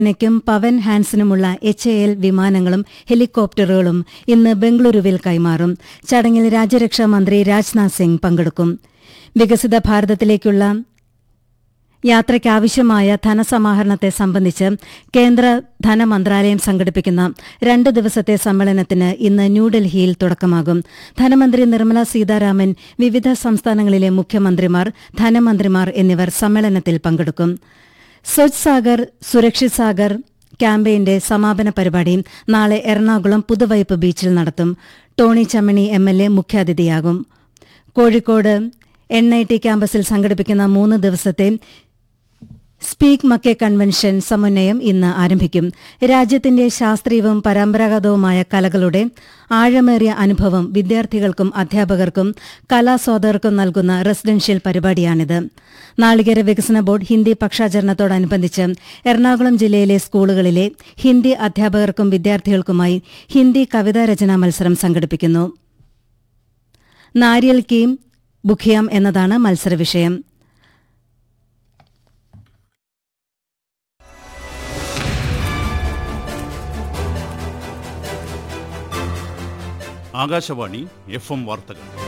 നും പവൻ ഹാൻസിനുമുള്ള H A L വിമാനങ്ങളും ഹെലികോപ്റ്ററുകളും ഇന്ന് ബംഗളൂരുവിൽ കൈമാറും ചടങ്ങിൽ രാജ്യരക്ഷാ മന്ത്രി രാജ്നാഥ് സിംഗ് പങ്കെടുക്കും വികസിത ഭാരതത്തിലേക്കുള്ള യാത്രയ്ക്കാവശ്യമായ ധനസമാഹരണത്തെ സംബന്ധിച്ച് കേന്ദ്ര ധനമന്ത്രാലയം സംഘടിപ്പിക്കുന്ന രണ്ട് ദിവസത്തെ സമ്മേളനത്തിന് ഇന്ന് ന്യൂഡൽഹിയിൽ തുടക്കമാകും ധനമന്ത്രി നിർമ്മല സീതാരാമൻ വിവിധ സംസ്ഥാനങ്ങളിലെ മുഖ്യമന്ത്രിമാർ ധനമന്ത്രിമാർ എന്നിവർ സമ്മേളനത്തിൽ പങ്കെടുക്കും സ്വച്ഛ് സാഗർ സുരക്ഷിത് സാഗർ ക്യാമ്പയിന്റെ സമാപന പരിപാടി നാളെ എറണാകുളം പുതുവൈപ്പ് ബീച്ചിൽ നടത്തും Tony Chammany M L A മുഖ്യാതിഥിയാകും കോഴിക്കോട് എൻ ഐ ടി ക്യാമ്പസിൽ സംഘടിപ്പിക്കുന്ന മൂന്ന് ദിവസത്തെ സ്പീക്ക് മക്കേ കൺവെൻഷൻ സമന്വയം ഇന്ന് ആരംഭിക്കും രാജ്യത്തിന്റെ ശാസ്ത്രീയവും പരമ്പരാഗതവുമായ കലകളുടെ ആഴമേറിയ അനുഭവം വിദ്യാർത്ഥികൾക്കും അധ്യാപകർക്കും കലാസ്വാദകർക്കും നൽകുന്ന റെസിഡൻഷ്യൽ പരിപാടിയാണിത് നാളികേര വികസന ബോർഡ് ഹിന്ദി പക്ഷാചരണത്തോടനുബന്ധിച്ച് എറണാകുളം ജില്ലയിലെ സ്കൂളുകളിലെ ഹിന്ദി അധ്യാപകർക്കും വിദ്യാർത്ഥികൾക്കുമായി ഹിന്ദി കവിതാ രചനാ മത്സരം സംഘടിപ്പിക്കുന്നു നാരിയൽ കീം ബുഖിയാം എന്നതാണ് മത്സരവിഷയം ആകാശവാണി എഫ് എം വാർത്തകൾ